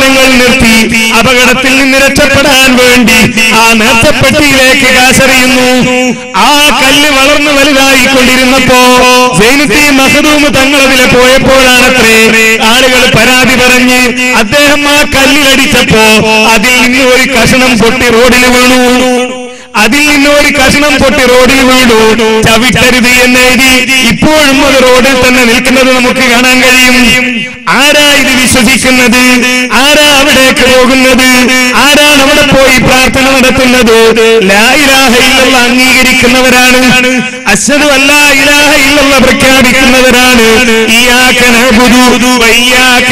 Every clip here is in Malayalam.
സാധനങ്ങൾ നിർത്തി അപകടത്തിൽ നിന്ന് രക്ഷപ്പെടാൻ വേണ്ടി ആ നേർച്ചപ്പെട്ടിയിലേക്ക് കാശറിയുന്നു ആ കല്ല് വളർന്നു വലുതായിക്കൊണ്ടിരുന്നപ്പോ സൈനുദ്ദീൻ മഹദൂം തങ്ങളതിലെ പോയപ്പോഴാണത്രേ ആളുകൾ പരാതി പറഞ്ഞ് അദ്ദേഹം ആ കല്ലിലടിച്ചപ്പോ അതിൽ നിന്ന് ഒരു കഷണം പൊട്ടി റോഡിൽ വീണു അതിൽ നിന്ന് ഒരു കഷണം പൊട്ടി റോഡിൽ വീണു ചവിട്ടരുത് എന്നെഴുതി ഇപ്പോഴും അത് റോഡിൽ തന്നെ നിൽക്കുന്നത് നമുക്ക് കാണാൻ കഴിയും ആരാ ഇത് വിശ്വസിക്കുന്നത് ആരാ അവിടേക്ക് പോകുന്നത് ആരാണ് അവിടെ പോയി പ്രാർത്ഥന നടത്തുന്നത് ലാ ഇലാഹ ഇല്ലല്ല അംഗീകരിക്കുന്നവരാണ് അശ്വതു അല്ല ഇലാഹ ഇല്ലല്ല പ്രഖ്യാപിക്കുന്നവരാണ് ഇയ്യാക നഅ്ബുദു വഇയ്യാക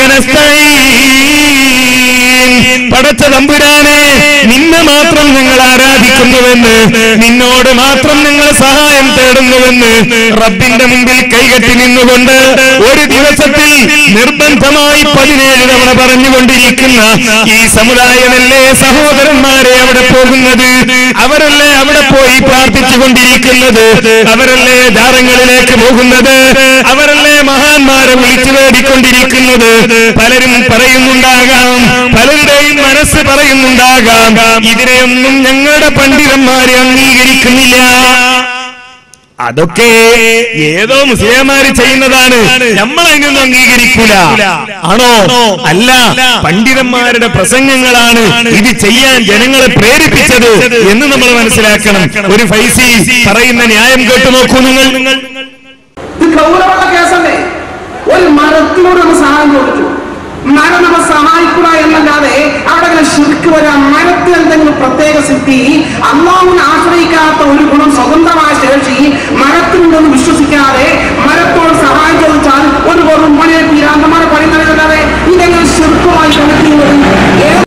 നസ്തഈൻ പടച്ച തമ്പുരാനെ നിന്നെ മാത്രം ഞങ്ങൾ ആരാധിക്കുന്നുവെന്ന് നിന്നോട് മാത്രം ഞങ്ങൾ സഹായം തേടുന്നുവെന്ന് റബ്ബിന്റെ മുമ്പിൽ കൈകെട്ടി നിന്നുകൊണ്ട് ഒരു ദിവസത്തിൽ നിർബന്ധമായി പതിനേഴ് തവണ പറഞ്ഞുകൊണ്ടിരിക്കുന്ന ഈ സമുദായമല്ലേ സഹോദരന്മാരെ അവിടെ പോകുന്നത് അവരല്ലേ അവിടെ പോയി പ്രാർത്ഥിച്ചുകൊണ്ടിരിക്കുന്നത് അവരല്ലേ ദാരങ്ങളിലേക്ക് പോകുന്നത് അവരല്ലേ മഹാന്മാരെ വിളിച്ചു തേടിക്കൊണ്ടിരിക്കുന്നത് പലരും പറയുന്നുണ്ടാകാം പലരുടെയും മനസ്സ് പറയുന്നുണ്ടാകാം ഇതിനെയൊന്നും ഞങ്ങളുടെ പണ്ഡിതന്മാരെ അംഗീകരിക്കുന്നില്ല അതൊക്കെ ഏതോ മുസ്ലിംമാര് ചെയ്യുന്നതാണ് നമ്മൾ അതിനൊന്നും അംഗീകരിക്കൂല ആണോ അല്ല പണ്ഡിതന്മാരുടെ പ്രസംഗങ്ങളാണ് ഇത് ചെയ്യാൻ ജനങ്ങളെ പ്രേരിപ്പിച്ചത് എന്ന് നമ്മൾ മനസ്സിലാക്കണം ഒരു ഫൈസി പറയുന്ന ന്യായം കേട്ടു നോക്കൂ നിങ്ങൾ ഇത് ഗൗരവമുള്ള കേസല്ലേ ഒരു മരത്തിനോട് നമ്മൾ സഹായം ചോദിച്ചു മരം നമ്മൾ സഹായിക്കുക എന്നല്ലാതെ അവിടെ ഇങ്ങനെ ശിർക്ക് വരാം മരത്തിന് എന്തെങ്കിലും പ്രത്യേക സിദ്ധി അള്ളാഹുവിനെ ആശ്രയിക്കാത്ത ഒരു ഗുണം സ്വതന്ത്രമായ ശേഷി മരത്തിനുണ്ടെന്ന് വിശ്വസിക്കാതെ മരത്തോട് സഹായം ചോദിച്ചാൽ ഒരു വെറും പണിയെ പീരാന്തമാരെ പറയുന്നതല്ലാതെ ഇതെങ്ങനെ ശിർക്കുമായി കണക്ട് ഏത്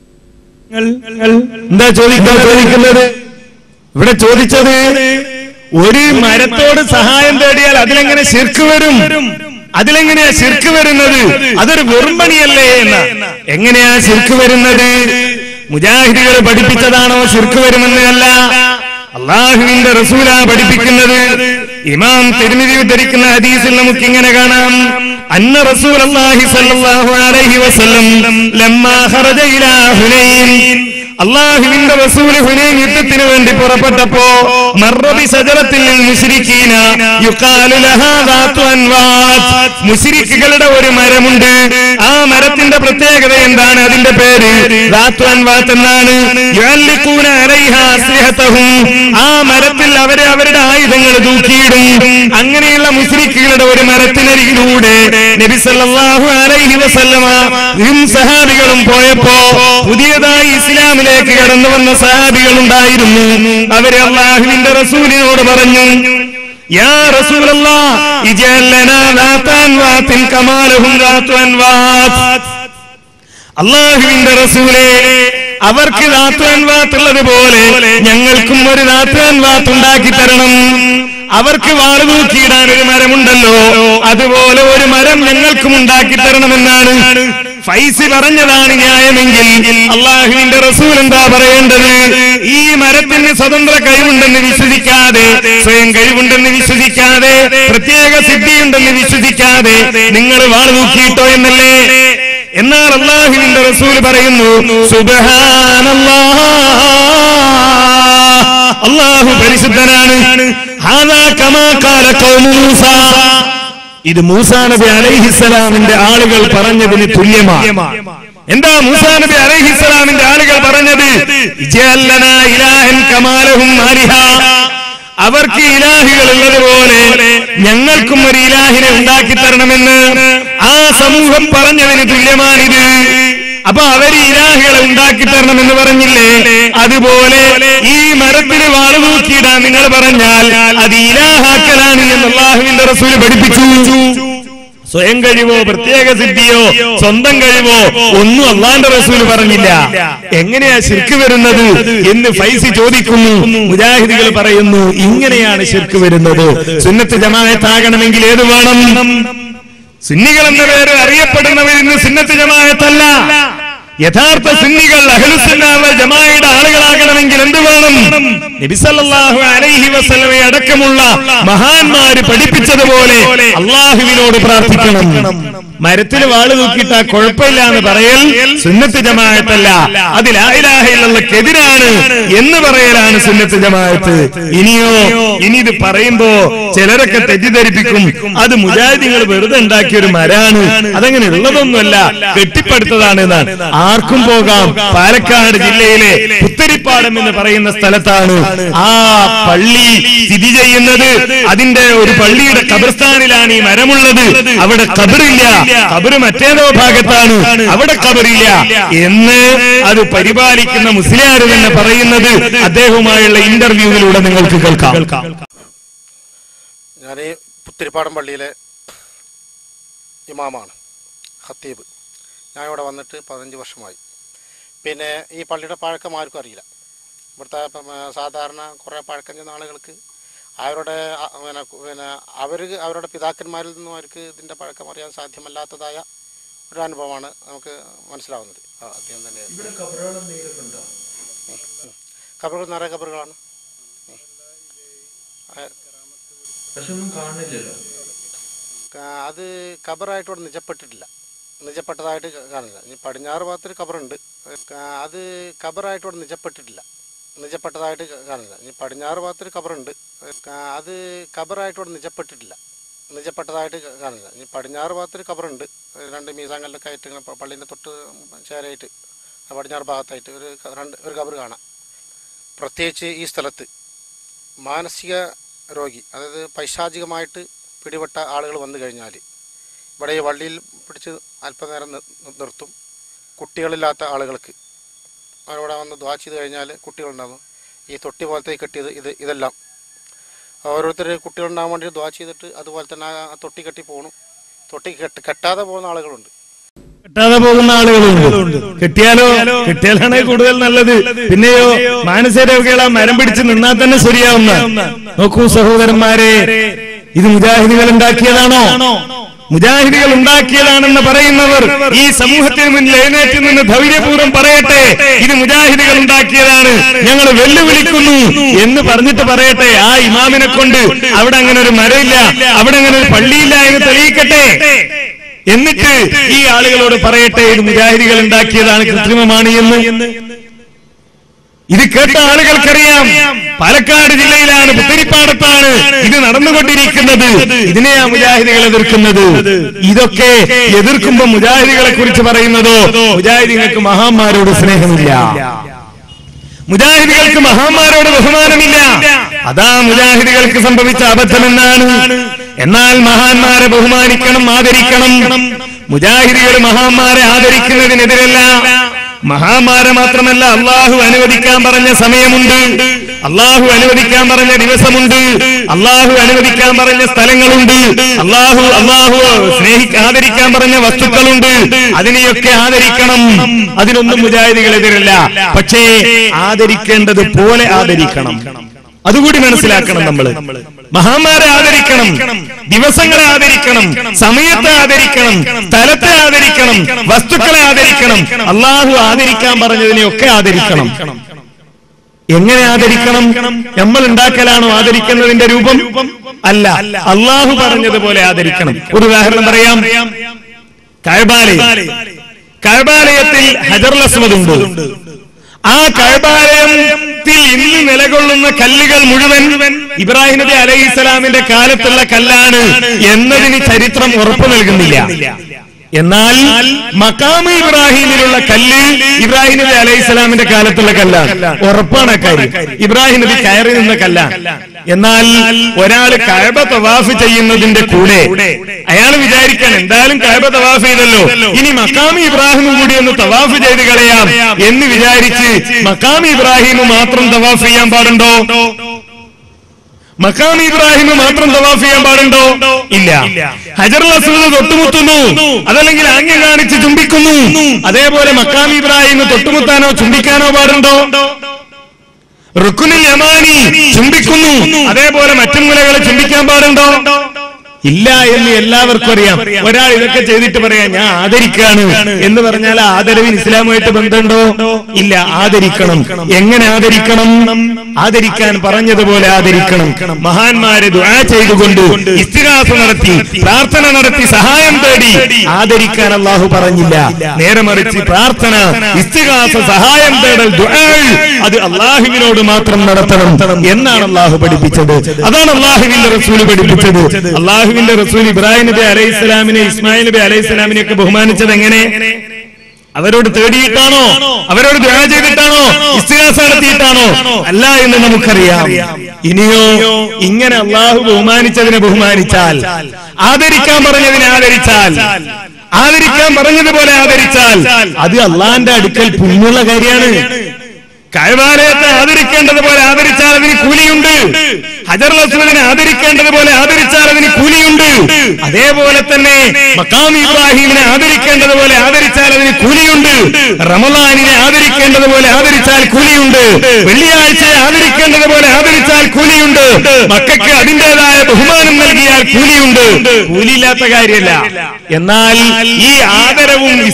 എന്താ ചോദിക്കാൻ ചോദിക്കുന്നത് ഇവിടെ ചോദിച്ചത് ഒരു മരത്തോട് സഹായം തേടിയാൽ അതിലെങ്ങനെ ശിർക്ക് വരും അതിലെങ്ങനെയാ ശിർക്ക് വരുന്നത് അതൊരു വെറുമ്പണിയല്ലേ എന്ന് എങ്ങനെയാ ശിർക്ക് വരുന്നത് മുജാഹിദികൾ പഠിപ്പിച്ചതാണോ ശിർക്ക് വരുമെന്ന് അല്ല അള്ളാഹുവിന്റെ റസൂല പഠിപ്പിക്കുന്നത് ഇമാം തിരുമിതി ഉദ്ധരിക്കുന്ന ഹദീസിൽ നമുക്ക് ഇങ്ങനെ കാണാം അന്ന റസൂൽ അള്ളാഹി സല്ലല്ലാഹു അലൈഹി വസല്ലം ലമ്മാ ഖറജ ഇലാ ഹുനൈൻ അള്ളാഹുവിന്റെ റസൂൽ ഹുനൈൻ യുദ്ധത്തിന് വേണ്ടി പുറപ്പെട്ടപ്പോ മർറബി സജറത്തിൽ മുശ്രിക്കീന യുഖാലു ലഹാ ദാത്തു അൻവാത്ത് മുശ്രിക്കുകളുടെ ഒരു മരമുണ്ട് ആ മരത്തിന്റെ പ്രത്യേകത എന്താണ് അതിന്റെ പേര് ദാത്തു അൻവാത്ത് എന്നാണ് യുഅല്ലിഖൂന അലൈഹാ അസ്ലിഹതഹും ആ മരത്തിൽ അവരെ അവരുടെ ആയുധങ്ങൾ തൂക്കിയിടും അങ്ങനെയുള്ള മുസ്ലിക്കുകളുടെ ഒരു മരത്തിനരികിലൂടെ നബി സല്ലല്ലാഹു അലൈഹി വസല്ലമ ഇം സഹാബികളും പോയപ്പോ പുതിയതായി ഇസ്ലാമിലേക്ക് കടന്നു വന്ന സഹാബികൾ ഉണ്ടായിരുന്നു അവര് അള്ളാഹുവിന്റെ റസൂലിനോട് പറഞ്ഞു യാ റസൂലല്ലാ ഇജഅൽ ലനാ ദാത്ത അൻവാത്തിൻ കമാലഹും ദാത്തു അൻവാത്ത് അള്ളാഹുവിന്റെ റസൂലെ അവർക്ക് റാത്തുവാത്തുള്ളത് പോലെ ഞങ്ങൾക്കും ഒരു റാത്തുവാത്ത് ഉണ്ടാക്കി തരണം അവർക്ക് വാള് തൂക്കിയിടാൻ ഒരു മരമുണ്ടല്ലോ അതുപോലെ ഒരു മരം ഞങ്ങൾക്കും ഉണ്ടാക്കി തരണമെന്നാണ് ഫൈസി പറഞ്ഞതാണ് ന്യായമെങ്കിൽ അള്ളാഹുവിന്റെ റസൂൽ എന്താ പറയേണ്ടത് ഈ മരത്തിന് സ്വതന്ത്ര കഴിവുണ്ടെന്ന് വിശ്വസിക്കാതെ സ്വയം കഴിവുണ്ടെന്ന് വിശ്വസിക്കാതെ പ്രത്യേക സിദ്ധിയുണ്ടെന്ന് വിശ്വസിക്കാതെ നിങ്ങൾ വാള് തൂക്കിയിട്ടോ എന്നല്ലേ എന്നാൽ അള്ളാഹുവിന്റെ റസൂൽ പറയുന്നു സുബ്ഹാനല്ലാഹ് അള്ളാഹു പരിശുദ്ധനാണ് ഹാദാ കമാ ഖാല ഖൗമു മൂസ ഇത് മൂസാ നബി അലൈഹിസ്സലാമിന്റെ ആളുകൾ പറഞ്ഞതിന് തുല്യമാണ് എന്താ മൂസാ നബി അലൈഹിസ്സലാമിന്റെ ആളുകൾ പറഞ്ഞത് ഇജഅൽ ലനാ ഇലാഹൻ കമാലഹും ആലിഹ അവർക്ക് ഇലാഹികൾ ഉള്ളതുപോലെ ഞങ്ങൾക്കും ഒരു ഇലാഹിനെ ഉണ്ടാക്കി തരണമെന്ന് ആ സമൂഹം പറഞ്ഞതിന് തുല്യമാണിത് അപ്പൊ അവർ ഇലാഹികളെ ഉണ്ടാക്കി തരണമെന്ന് പറഞ്ഞില്ലേ അതുപോലെ ഈ മരത്തിന് വാള് നോക്കിയിടാൻ നിങ്ങൾ പറഞ്ഞാൽ അത് ഇലാഹാക്കലാണ് എന്ന് അള്ളാഹുവിന്റെ റസൂല് പഠിപ്പിച്ചു സ്വയം കഴിവോ പ്രത്യേക സിദ്ധിയോ സ്വന്തം കഴിവോ ഒന്നും അള്ളാന്റെ റസൂല് പറഞ്ഞില്ല എങ്ങനെയാ ശിർക്ക് വരുന്നത് എന്ന് ഫൈസി ചോദിക്കുന്നു മുജാഹിദികൾ പറയുന്നു ഇങ്ങനെയാണ് ശിർക്ക് വരുന്നത് സുന്നത്ത് ജമായത്താകണമെങ്കിൽ ഏത് വേണം സുന്നികൾ എന്ന പേര് അറിയപ്പെടുന്നവർ ഇന്ന് സുന്നത്ത് ജമായത്തല്ല യഥാർത്ഥ സുന്നികൾ അഹ്ലുസുന്നാവ ജമാഅയുടെ ആളുകളാകണമെങ്കിൽ എന്ത് വേണം നബിസല്ലാഹു അലൈഹി വസല്ലമെ അടക്കമുള്ള മഹാന്മാര് പഠിപ്പിച്ചതുപോലെ അള്ളാഹുവിനോട് പ്രാർത്ഥിക്കണം മരത്തിൽ വാള് തൂക്കിയിട്ട കുഴപ്പമില്ല എന്ന് പറയൽ സുന്നത്ത് ജമാഅത്തല്ല അത് ലായിലാഹയിലുള്ളക്കെതിരാണ് എന്ന് പറയലാണ് സുന്നത്ത് ജമാഅത്ത് ഇനിയോ ഇനി ഇത് പറയുമ്പോ ചിലരൊക്കെ തെറ്റിദ്ധരിപ്പിക്കും അത് മുജാഹിദികൾ വെറുതെ ഉണ്ടാക്കിയ ഒരു മരാണ് അതങ്ങനെ ഉള്ളതൊന്നുമല്ല കെട്ടിപ്പടുത്തതാണ് എന്നാണ് ആർക്കും പോകാം പാലക്കാട് ജില്ലയിലെ പുത്തരിപ്പാടം എന്ന് പറയുന്ന സ്ഥലത്താണ് ആ പള്ളി സ്ഥിതി ചെയ്യുന്നത് അതിന്റെ ഒരു പള്ളിയുടെ കബർസ്ഥാനിലാണ് ഈ മരമുള്ളത് അവിടെ കബറില്ല കബറ് മറ്റേതോ ഭാഗത്താണ് അവിടെ കബറില്ല എന്ന് അത് പരിപാലിക്കുന്ന മുസ്ലിയാർ തന്നെ പറയുന്നത് അദ്ദേഹവുമായുള്ള ഇന്റർവ്യൂവിലൂടെ നിങ്ങൾക്ക് കേൾക്കാം ഞാൻ ഈ പുത്തിരിപ്പാടം പള്ളിയിലെ ഇമാമാണ് ഖത്തീബ് ഞാൻ ഇവിടെ വന്നിട്ട് പതിനഞ്ച് വർഷമായി പിന്നെ ഈ പള്ളിയുടെ പഴക്കം ആർക്കും അറിയില്ല ഇവിടുത്തെ ഇപ്പം, ആ, സാധാരണ കുറേ പഴക്കം ചെന്ന ആളുകൾക്ക് അവരുടെ ആ, പിന്നെ പിന്നെ അവർ അവരുടെ പിതാക്കന്മാരിൽ നിന്നും അവർക്ക് ഇതിൻ്റെ പഴക്കം അറിയാൻ സാധ്യമല്ലാത്തതായ ഒരു അനുഭവമാണ് നമുക്ക് മനസ്സിലാവുന്നത് ആ അദ്ദേഹം തന്നെ കബറുകൾ നിറയെ കബറുകളാണ് പക്ഷെ ഒന്നും കാണുന്നില്ലല്ലോ ക- അത് ഖബറായിട്ട് ഇവിടെ നിജപ്പെട്ടിട്ടില്ല നിജപ്പെട്ടതായിട്ട് ക- കാണില്ല ഇനി പടിഞ്ഞാറ് ഭാഗത്തൊരു ഖബറുണ്ട് ക- അത് ഖബറായിട്ട് ഇവിടെ നിജപ്പെട്ടിട്ടില്ല നിജപ്പെട്ടതായിട്ട് ക- കാണില്ല ഇനി പടിഞ്ഞാറ് ഭാഗത്തൊരു ഖബറുണ്ട് ക- അത് ഖബറായിട്ട് ഇവിടെ നിജപ്പെട്ടിട്ടില്ല നിജപ്പെട്ടതായിട്ട് ക- കാണില്ല ഇനി പടിഞ്ഞാറ് ഭാഗത്തൊരു ഖബറുണ്ട് രണ്ട് മീസാങ്കല്ലൊക്കെ ആയിട്ട് ഇങ്ങനെ പ- പള്ളീൻ്റെ തൊട്ട് ചേരയായിട്ട് പടിഞ്ഞാറ് ഭാഗത്തായിട്ട് ഒരു ക- രണ്ട് ഒരു ഖബർ കാണാം പ്രത്യേകിച്ച് ഈ സ്ഥലത്ത് മാനസിക രോഗി അതായത് പൈശാചികമായിട്ട് പിടിപെട്ട ആളുകൾ വന്നു കഴിഞ്ഞാൽ ഇവിടെ ഈ വള്ളിയിൽ പിടിച്ച് അല്പനേരം നി- നിർത്തും കുട്ടികളില്ലാത്ത ആളുകൾക്ക് അവിടെ വന്ന് ദ്വാ ചെയ്ത് കഴിഞ്ഞാൽ കുട്ടികളുണ്ടാകും ഈ തൊട്ടി പോലത്തെ കെട്ടിയത് ഇത് ഇതെല്ലാം ഓരോരുത്തർ കുട്ടികളുണ്ടാകാൻ വേണ്ടി ദ്വാ ചെയ്തിട്ട് അതുപോലെ തന്നെ ആ തൊട്ടി കെട്ടി പോകണം തൊട്ടി കെട്ട് കെട്ടാതെ പോകുന്ന ആളുകളുണ്ട് കെട്ടാതെ പോകുന്ന ആളുകളുണ്ട് കെട്ടിയാലോ കെട്ടിയാലാണ് കൂടുതൽ നല്ലത് പിന്നെയോ മാനസിക രോഗികൾ ആ മരം പിടിച്ച് നിന്നാൽ തന്നെ ശരിയാവുന്ന നോക്കൂ സഹോദരന്മാരെ ഇത് മുജാഹിദികൾ ഉണ്ടാക്കിയതാണോ മുജാഹിദികൾ ഉണ്ടാക്കിയതാണെന്ന് പറയുന്നവർ ഈ സമൂഹത്തിന് മുന്നിൽ എഴുന്നേറ്റ് നിന്ന് ധൈര്യപൂർവ്വം പറയട്ടെ ഇത് മുജാഹിദികൾ ഉണ്ടാക്കിയതാണ് ഞങ്ങൾ വെല്ലുവിളിക്കുന്നു എന്ന് പറഞ്ഞിട്ട് പറയട്ടെ ആ ഇമാമിനെ കൊണ്ട് അവിടെ അങ്ങനെ ഒരു മരമില്ല അവിടെ അങ്ങനെ ഒരു പള്ളിയില്ല എന്ന് തെളിയിക്കട്ടെ എന്നിട്ട് ഈ ആളുകളോട് പറയട്ടെ ഇത് മുജാഹിദികൾ ഉണ്ടാക്കിയതാണ് കൃത്രിമമാണ് എന്ന് ഇത് കേട്ട ആളുകൾക്കറിയാം പാലക്കാട് ജില്ലയിലാണ് പുത്തരിപ്പാടത്താണ് ഇത് നടന്നുകൊണ്ടിരിക്കുന്നത് ഇതിനെയാ മുജാഹിദികൾ എതിർക്കുന്നത് ഇതൊക്കെ എതിർക്കുമ്പോ മുജാഹിദികളെ കുറിച്ച് പറയുന്നതോ മുജാഹിദികൾക്ക് മഹാന്മാരോട് സ്നേഹമില്ല മുജാഹിദികൾക്ക് മഹാന്മാരോട് ബഹുമാനമില്ല അതാ മുജാഹിദികൾക്ക് സംഭവിച്ച അബദ്ധമെന്നാണ് എന്നാൽ മഹാന്മാരെ ബഹുമാനിക്കണം ആദരിക്കണം മുജാഹിദികൾ മഹാന്മാരെ ആദരിക്കുന്നതിനെതിരല്ല മഹാന്മാരെ മാത്രമല്ല അള്ളാഹു അനുവദിക്കാൻ പറഞ്ഞ സമയമുണ്ട് അള്ളാഹു അനുവദിക്കാൻ പറഞ്ഞ ദിവസമുണ്ട് അള്ളാഹു അനുവദിക്കാൻ പറഞ്ഞ സ്ഥലങ്ങളുണ്ട് അള്ളാഹു അള്ളാഹു സ്നേഹി ആദരിക്കാൻ പറഞ്ഞ വസ്തുക്കളുണ്ട് അതിനെയൊക്കെ ആദരിക്കണം അതിനൊന്നും മുജാഹിദികൾ എതിരല്ല പക്ഷേ ആദരിക്കേണ്ടത് പോലെ ആദരിക്കണം അതുകൂടി മനസ്സിലാക്കണം നമ്മൾ മഹാന്മാരെ ആദരിക്കണം ദിവസങ്ങളെ ആദരിക്കണം സമയത്തെ ആദരിക്കണം സ്ഥലത്തെ ആദരിക്കണം വസ്തുക്കളെ ആദരിക്കണം അള്ളാഹു ആദരിക്കാൻ പറഞ്ഞതിനെയൊക്കെ ആദരിക്കണം എങ്ങനെ ആദരിക്കണം നമ്മൾ ഉണ്ടാക്കലാണോ ആദരിക്കുന്നതിന്റെ രൂപം അല്ല അള്ളാഹു പറഞ്ഞതുപോലെ ആദരിക്കണം ഒരു ഉദാഹരണം പറയാം കഴബാലയം കഴബാലയത്തിൽ ഹജറുൽ അസ്വദ് ഉണ്ട് ആ കഴബാലയത്തിൽ ഇന്ന് നിലകൊള്ളുന്ന കല്ലുകൾ മുഴുവൻ ഇബ്രാഹിം നബി അലൈഹി സ്വലാമിന്റെ കാലത്തുള്ള കല്ലാണ് എന്നതിന് ചരിത്രം ഉറപ്പു നൽകുന്നില്ല എന്നാൽ മക്കാമ് ഇബ്രാഹിമിലുള്ള കല്ല് ഇബ്രാഹിം നബി അലൈഹി സ്വലാമിന്റെ കാലത്തുള്ള കല്ലാണ് ഉറപ്പാണ് അക്കാര്യം ഇബ്രാഹിം നബി കയറി നിന്ന കല്ലാണ് എന്നാൽ ഒരാൾ കഴബ തവാഫ് ചെയ്യുന്നതിന്റെ കൂടെ അയാൾ വിചാരിക്കാൻ എന്തായാലും കഴബ തവാഫ് ചെയ്തല്ലോ ഇനി മക്കാമി ഇബ്രാഹിമും കൂടി ഒന്ന് തവാഫ് ചെയ്ത് കളയാം എന്ന് വിചാരിച്ച് മക്കാമി ഇബ്രാഹിം മാത്രം തവാഫ് ചെയ്യാൻ പാടുണ്ടോ മക്കാം ഇബ്രാഹിം മാത്രം തവാഫ് ചെയ്യാൻ പാടുണ്ടോ ഇല്ല ഹജറുൽ അസ്വദ് തൊട്ടുമുത്തുന്നു അതല്ലെങ്കിൽ ആംഗ്യം കാണിച്ച് ചുംബിക്കുന്നു അതേപോലെ മക്കാം ഇബ്രാഹിം തൊട്ടുമുത്താനോ ചുംബിക്കാനോ പാടുണ്ടോ റുക്കുനിൽ യമാനി ചുംബിക്കുന്നു അതേപോലെ മറ്റു മൂലകളെ ചുംബിക്കാൻ പാടുണ്ടോ ഇല്ല എന്ന് എല്ലാവർക്കും അറിയാം ഒരാൾ ഇതൊക്കെ ചെയ്തിട്ട് പറയാം ഞാൻ ആദരിക്കാണ് എന്ന് പറഞ്ഞാൽ ആ ആദരവിന് ഇസ്ലാമുമായിട്ട് ബന്ധമുണ്ടോ ഇല്ല ആദരിക്കണം എങ്ങനെ ആദരിക്കണം ആദരിക്കാൻ പറഞ്ഞതുപോലെ ആദരിക്കണം മഹാന്മാരെ ദുആ ചെയ്തുകൊണ്ട് ഇസ്തിഹാസ നടത്തി പ്രാർത്ഥന നടത്തി സഹായം തേടി ആദരിക്കാൻ അള്ളാഹു പറഞ്ഞില്ല നേരെ മറിച്ച് പ്രാർത്ഥന ഇസ്തിഹാസ സഹായം തേടൽ ദുആ അത് അള്ളാഹുവിനോട് മാത്രം നടത്തണം എന്നാണ് അള്ളാഹു പഠിപ്പിച്ചത് അതാണ് അള്ളാഹുവിന്റെ റസൂൽ പഠിപ്പിച്ചത് അള്ളാഹുവിന്റെ റസൂൽ ഇബ്രാഹിം നബി അലൈഹി ഇസ്ലാമിനെ ഇസ്മായിൽ നബി അലൈഹി ഇസ്ലാമിനെ ഒക്കെ ബഹുമാനിച്ചത് എങ്ങനെ അവരോട് തേടിയിട്ടാണോ അവരോട് ദ്വാ ചെയ്തിട്ടാണോ ഇസ്തിഹാസ നടത്തിയിട്ടാണോ അല്ല എന്ന് നമുക്കറിയാം ഇനിയോ ഇങ്ങനെ അള്ളാഹു ബഹുമാനിച്ചതിനെ ബഹുമാനിച്ചാൽ ആദരിക്കാൻ പറഞ്ഞതിനെ ആദരിച്ചാൽ ആദരിക്കാൻ പറഞ്ഞതുപോലെ ആദരിച്ചാൽ അത് അള്ളാന്റെ അടുക്കൽ പുണ്യുള്ള കാര്യമാണ് കൈവാലയത്തെ ആദരിക്കേണ്ടതുപോലെ ആദരിച്ചാൽ അതിന് കൂലിയുണ്ട് ഹജർ അസ്വദിനെ ആദരിക്കേണ്ടതുപോലെ ആദരിച്ചാൽ അതിന് കൂലിയുണ്ട് അതേപോലെ തന്നെ മക്കാം ഇബ്രാഹിമിനെ ആദരിക്കേണ്ടതുപോലെ ആദരിച്ചാൽ അതിന് കൂലിയുണ്ട് റമലാനിനെ ആദരിക്കേണ്ടതുപോലെ ആദരിച്ചാൽ കൂലിയുണ്ട് വെള്ളിയാഴ്ചയെ ആദരിക്കേണ്ടതുപോലെ ആദരിച്ചാൽ കൂലിയുണ്ട് മക്കൾക്ക് അതിൻ്റെതായ ബഹുമാനം നൽകിയാൽ കൂലിയുണ്ട് കൂലിയില്ലാത്ത കാര്യമല്ല എന്നാൽ ഈ ആദരവും